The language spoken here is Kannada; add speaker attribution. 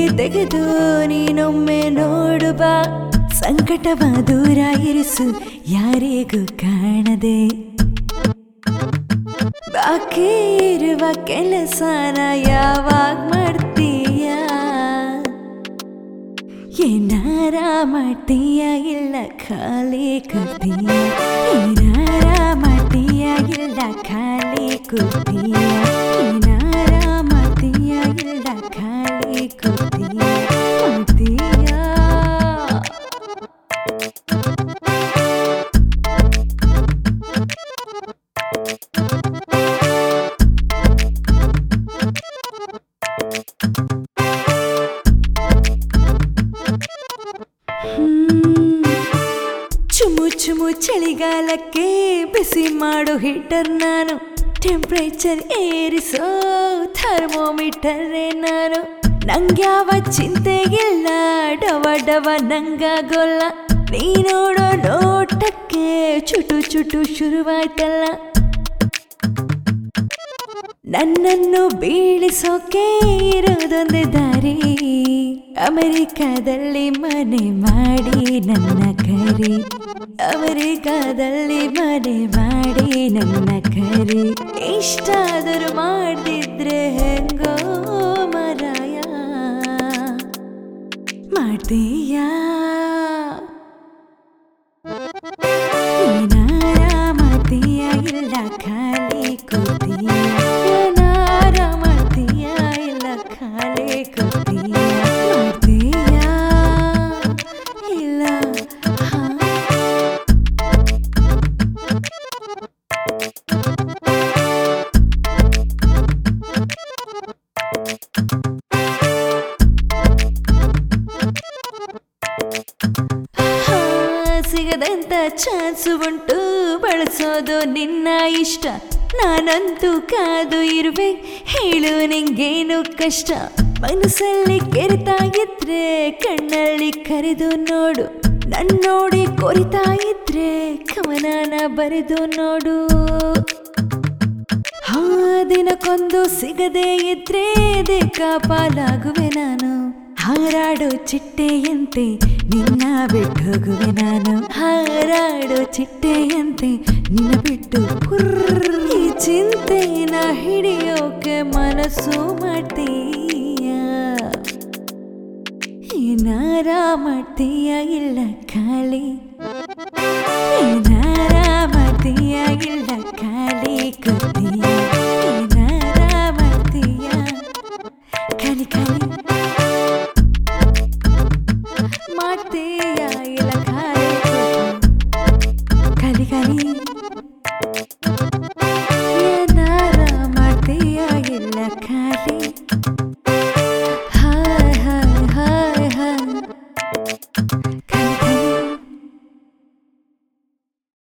Speaker 1: ತೆಗೆದು ನೀನೊಮ್ಮೆ ನೋಡು ಬಾ ಸಂಕಟವ ದೂರ ಇರಿಸು ಯಾರಿಗೂ ಕಾಣದೆ ಬಾಕಿ ಇರುವ ಕೆಲಸನ ಯಾವಾಗ ಮಾಡ್ತೀಯ ಏನಾರ ಮಾಡ್ತೀಯ ಇಲ್ಲ ಖಾಲಿ ಕೊಡ್ತೀಯ ಏನಾರ ಮಾಡ್ತೀಯ ಇಲ್ಲ ಖಾಲಿ ಕೊಡ್ತೀಯ ಏನಾರ ಮಾಡ್ತೀಯ ಇಲ್ಲ ಖಾಲಿ ಕೊಡ್ತೀಯ ಮಾಡ್ತೀಯ ಹ್ಮ್. ಚುಮು ಚುಮು ಚಳಿಗಾಲಕ್ಕೆ ಬಿಸಿ ಮಾಡು ಹೀಟರ್ ನಾನು ಟೆಂಪ್ರೇಚರ್ ಏರಿಸೋ ಥರ್ಮೋಮೀಟರ್ ನಾನು ನಂಗ್ಯಾವ ಚಿಂತೆ ಇಲ್ಲ ಡವ ಡವ ನಂಗಾಗೋಲ್ಲ ನೀ ನೋಡೋ ನೋಟಕ್ಕೆ ಚುಟು ಚುಟು ಶುರುವಾಯ್ತಲ್ಲ ನನ್ನನ್ನು ಬೀಳಿಸೋಕೆ ಇರೋದೊಂದೇ ದಾರಿ ಅಮೆರಿಕಾದಲ್ಲಿ ಮನೆ ಮಾಡಿ ನನ್ನ ಕರಿ ಅಮೆರಿಕಾದಲ್ಲಿ ಮನೆ ಮಾಡಿ ನನ್ನ ಕರಿ ಇಷ್ಟಾದರೂ ಮಾಡ್ದಿದ್ರೆ ಹೆಂಗೋ ಮರಾಯ ಮಾಡ್ತೀಯಾ ಏನಾರ ಮಾಡ್ತೀಯ ಇಲ್ಲ ಖಾಲಿ ಕೂತೀಯ ಏನಾರ ಮಾಡ್ತೀಯ ಇಲ್ಲ ಖಾಲಿ ಕೂತೀಯ ಮಾಡ್ತೀಯ ಇಲ್ಲ ಹಾ ಹಾ, ಸಿಗದಂತ ಚಾನ್ಸು ಉಂಟು ಬಳಸೋದು ನಿನ್ನ ಇಷ್ಟ ನಾನಂತೂ ಕಾದು ಇರುವೆ ಹೇಳು ನಿಂಗೇನು ಕಷ್ಟ ಮನಸ್ಸಲ್ಲಿ ಕೆರಿತಾ ಇದ್ರೆ ಕಣ್ಣಲ್ಲಿ ಕರೆದು ನೋಡು ನನ್ನೋಡಿ ಕೊರಿತಾ ಇದ್ರೆ ಕವನನ ಬರೆದು ನೋಡು ಹಾ ದಿನಕ್ಕೊಂದು ಸಿಗದೆ ಇದ್ರೆ ಪಾಲಾಗುವೆ ನಾನು ಹಾರಾಡೋ ಚಿಟ್ಟೆಯಂತೆ ನಿನ್ನ ಬಿಟ್ಟು ಹೋಗುವೆ ನಾನು ಹಾರಾಡೋ ಚಿಟ್ಟೆಯಂತೆ ನಿನ್ನ ಬಿಟ್ಟು ಹುರ್ರ್. ಈ ಚಿಂತೆನ ಹಿಡಿಯೋಕೆ ಮನಸ್ಸು ಮಾಡ್ತೀಯ ಏನಾರ ಮಾಡ್ತೀಯ ಇಲ್ಲ ಖಾಲಿ ಏನಾರ ಮಾಡ್ತೀಯ ಇಲ್ಲ ಖಾಲಿ ಕೊಡ್ತೀಯ